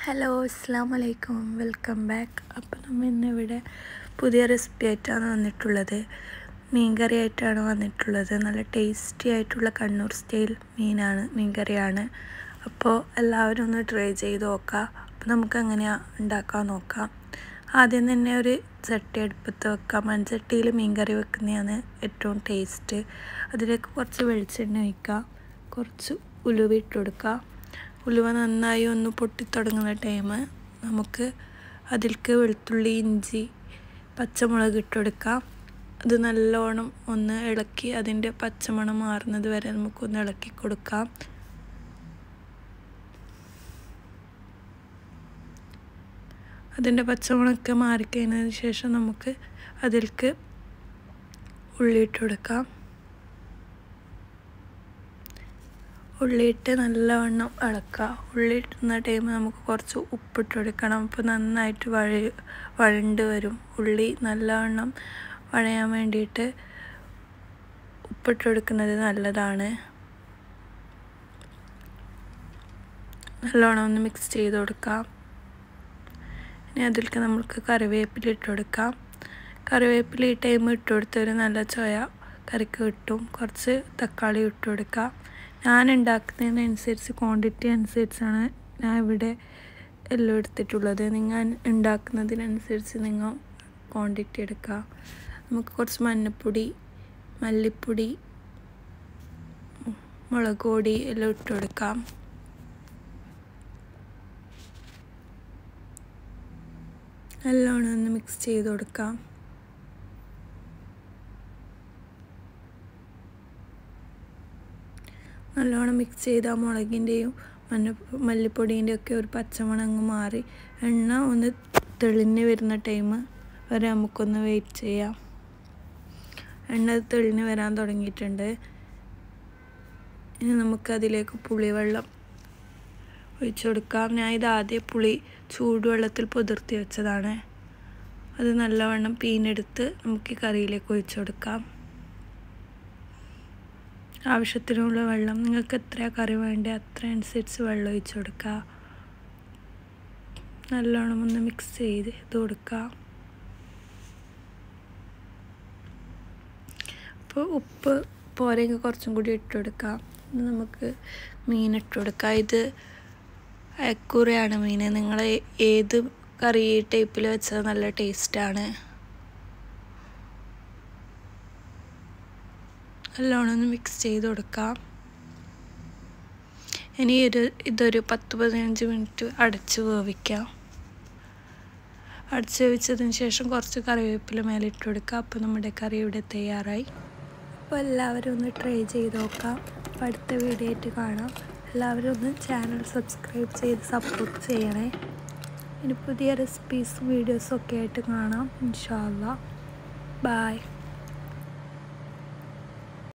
hello അസ്സാം വലൈക്കും welcome back അപ്പോൾ നമ്മൾ ഇന്നിവിടെ പുതിയ റെസിപ്പി ആയിട്ടാണ് വന്നിട്ടുള്ളത് മീൻകറി ആയിട്ടാണ് വന്നിട്ടുള്ളത് നല്ല ടേസ്റ്റി ആയിട്ടുള്ള കണ്ണൂർ സ്റ്റൈൽ മീനാണ് മീൻകറിയാണ് അപ്പോൾ എല്ലാവരും ഒന്ന് ട്രൈ ചെയ്ത് നോക്കാം അപ്പോൾ നമുക്ക് എങ്ങനെയാണ് ഉണ്ടാക്കാൻ നോക്കാം ആദ്യം തന്നെ ഒരു ചട്ടി അടുപ്പത്ത് വെക്കാം മൺചട്ടിയിൽ മീൻകറി വെക്കുന്നതാണ് ഏറ്റവും ടേസ്റ്റ് അതിലേക്ക് കുറച്ച് വെളിച്ചെണ്ണ ഒഴിക്കുക കുറച്ച് ഉലുവ ഇട്ട് കൊടുക്കുക ഉലുവ നന്നായി ഒന്ന് പൊട്ടിത്തുടങ്ങുന്ന ടൈം നമുക്ക് അതിലേക്ക് വെളുത്തുള്ളി ഇഞ്ചി പച്ചമുളക് ഇട്ട് കൊടുക്കാം അത് നല്ലോണം ഒന്ന് ഇളക്കി അതിൻ്റെ പച്ചമണം മാറുന്നത് വരെ നമുക്കൊന്ന് ഇളക്കി കൊടുക്കാം അതിൻ്റെ പച്ചമുളകൊക്കെ മാറിക്കഴിഞ്ഞതിന് ശേഷം നമുക്ക് അതിലേക്ക് ഉള്ളിയിട്ട് കൊടുക്കാം ഉള്ളിയിട്ട് നല്ലവണ്ണം ഇളക്കുക ഉള്ളി ഇട്ടുന്ന ടൈം നമുക്ക് കുറച്ച് ഉപ്പിട്ട് കൊടുക്കണം അപ്പോൾ നന്നായിട്ട് വഴ വഴണ്ട് വരും ഉള്ളി നല്ലവണ്ണം വഴയാൻ വേണ്ടിയിട്ട് ഉപ്പിട്ട് കൊടുക്കുന്നത് നല്ലതാണ് നല്ലോണം ഒന്ന് മിക്സ് ചെയ്ത് കൊടുക്കാം ഇനി അതിലേക്ക് നമുക്ക് കറിവേപ്പില ഇട്ട് കൊടുക്കാം കറിവേപ്പില ഈ ടൈം ഇട്ട് കൊടുത്തൊരു നല്ല ചോയ കറിക്ക് കിട്ടും കുറച്ച് തക്കാളി ഇട്ട് കൊടുക്കാം ഞാൻ ഉണ്ടാക്കുന്നതിനനുസരിച്ച് ക്വാണ്ടിറ്റി അനുസരിച്ചാണ് ഞാൻ ഇവിടെ എല്ലാം എടുത്തിട്ടുള്ളത് നിങ്ങൾ ഉണ്ടാക്കുന്നതിനനുസരിച്ച് നിങ്ങൾ ക്വാണ്ടിറ്റി എടുക്കുക നമുക്ക് കുറച്ച് മഞ്ഞൾപ്പൊടി മല്ലിപ്പൊടി മുളക് പൊടി എല്ലാം ഇട്ട് കൊടുക്കാം നല്ലോണം ഒന്ന് മിക്സ് ചെയ്ത് കൊടുക്കാം നല്ലോണം മിക്സ് ചെയ്ത് ആ മുളകിൻ്റെയും മഞ്ഞ മല്ലിപ്പൊടീൻ്റെ ഒക്കെ ഒരു പച്ചമണങ്ങ് മാറി എണ്ണ ഒന്ന് തെളിഞ്ഞ് വരുന്ന ടൈം വരെ നമുക്കൊന്ന് വെയിറ്റ് ചെയ്യാം എണ്ണ തെളിഞ്ഞ് വരാൻ തുടങ്ങിയിട്ടുണ്ട് ഇനി നമുക്കതിലേക്ക് പുളിവെള്ളം ഒഴിച്ചു കൊടുക്കാം ഞാൻ ഇത് ആദ്യം പുളി ചൂടുവെള്ളത്തിൽ പുതിർത്തി വെച്ചതാണ് അത് നല്ലവണ്ണം പീനെടുത്ത് നമുക്ക് ഈ കറിയിലേക്ക് ഒഴിച്ചു കൊടുക്കാം ആവശ്യത്തിനുള്ള വെള്ളം നിങ്ങൾക്ക് എത്ര കറി വേണ്ടേ അത്ര അനുസരിച്ച് വെള്ളം ഒഴിച്ച് കൊടുക്കുക നല്ലോണം ഒന്ന് മിക്സ് ചെയ്ത് ഇത് കൊടുക്കുക അപ്പോൾ ഉപ്പ് പോരെങ്കിൽ കുറച്ചും കൂടി ഇട്ട് കൊടുക്കാം നമുക്ക് മീൻ ഇട്ട് കൊടുക്കാം ഇത് അയക്കൂറയാണ് മീൻ നിങ്ങൾ ഏത് കറി ടൈപ്പിൽ വെച്ചത് നല്ല ടേസ്റ്റാണ് നല്ലോണം ഒന്ന് മിക്സ് ചെയ്ത് കൊടുക്കാം ഇനി ഒരു ഇതൊരു പത്ത് പതിനഞ്ച് മിനിറ്റ് അടച്ച് വേവിക്കാം അടച്ച് വേവിച്ചതിന് ശേഷം കുറച്ച് കറിവേപ്പില മേലെ ഇട്ട് കൊടുക്കുക അപ്പോൾ നമ്മുടെ കറി ഇവിടെ തയ്യാറായി അപ്പോൾ എല്ലാവരും ഒന്ന് ട്രൈ ചെയ്ത് നോക്കാം അപ്പോൾ അടുത്ത വീഡിയോ ആയിട്ട് കാണാം എല്ലാവരും ഒന്ന് ചാനൽ സബ്സ്ക്രൈബ് ചെയ്ത് സപ്പോർട്ട് ചെയ്യണേ ഇനി പുതിയ റെസിപ്പീസും വീഡിയോസും ഒക്കെ ആയിട്ട് കാണാം ഇൻഷാല്ല ബായ്